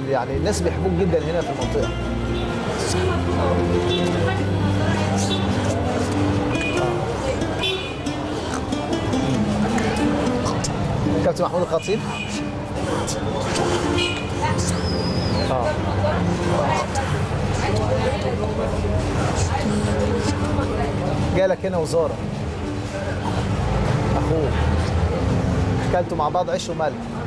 يعني الناس بيحبوك جدا هنا في المنطقه آه. كابتن محمود الخطيب اه جالك هنا وزاره اخوه اكلتوا مع بعض عيش وملح